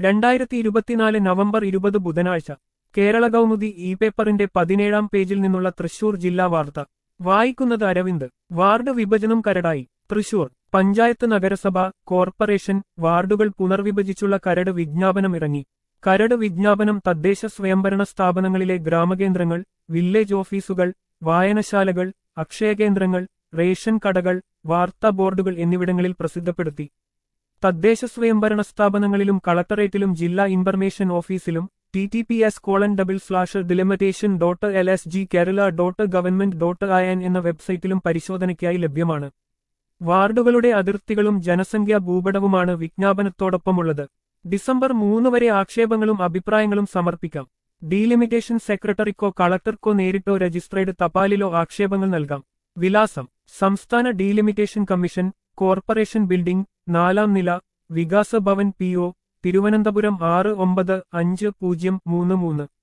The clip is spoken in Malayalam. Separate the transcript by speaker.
Speaker 1: രണ്ടായിരത്തി ഇരുപത്തിനാല് നവംബർ ഇരുപത് ബുധനാഴ്ച കേരള കൗമുദി ഇ പേപ്പറിന്റെ പതിനേഴാം പേജിൽ നിന്നുള്ള തൃശൂർ ജില്ലാ വാർത്ത വായിക്കുന്നത് അരവിന്ദ് വാർഡ് വിഭജനം കരടായി തൃശൂർ പഞ്ചായത്ത് നഗരസഭ കോർപ്പറേഷൻ വാർഡുകൾ പുനർവിഭജിച്ചുള്ള കരട് വിജ്ഞാപനം ഇറങ്ങി കരട് വിജ്ഞാപനം തദ്ദേശ സ്വയംഭരണ സ്ഥാപനങ്ങളിലെ ഗ്രാമകേന്ദ്രങ്ങൾ വില്ലേജ് ഓഫീസുകൾ വായനശാലകൾ അക്ഷയകേന്ദ്രങ്ങൾ റേഷൻ കടകൾ വാർത്താ ബോർഡുകൾ എന്നിവിടങ്ങളിൽ പ്രസിദ്ധപ്പെടുത്തി തദ്ദേശ സ്വയംഭരണ സ്ഥാപനങ്ങളിലും കളക്ടറേറ്റിലും ജില്ലാ ഇൻഫർമേഷൻ ഓഫീസിലും T T P S colon double slash delimitation dot L S G Kerala dot government dot I N എന്ന വെബ്സൈറ്റിലും പരിശോധനയ്ക്കായി ലഭ്യമാണ് വാർഡുകളുടെ അതിർത്തികളും ജനസംഖ്യാ ഭൂപടവുമാണ് വിജ്ഞാപനത്തോടൊപ്പമുള്ളത് ഡിസംബർ മൂന്ന് വരെ ആക്ഷേപങ്ങളും അഭിപ്രായങ്ങളും സമർപ്പിക്കാം ഡീലിമിറ്റേഷൻ സെക്രട്ടറിക്കോ കളക്ടർക്കോ നേരിട്ടോ രജിസ്ട്രേഡ് തപാലിലോ ആക്ഷേപങ്ങൾ നൽകാം വിലാസം സംസ്ഥാന ഡീലിമിറ്റേഷൻ കമ്മീഷൻ കോർപ്പറേഷൻ ബിൽഡിംഗ് നാലാം നില വികാസ ഭവൻ പി ഒ തിരുവനന്തപുരം ആറ് ഒമ്പത് അഞ്ച് പൂജ്യം മൂന്ന് മൂന്ന്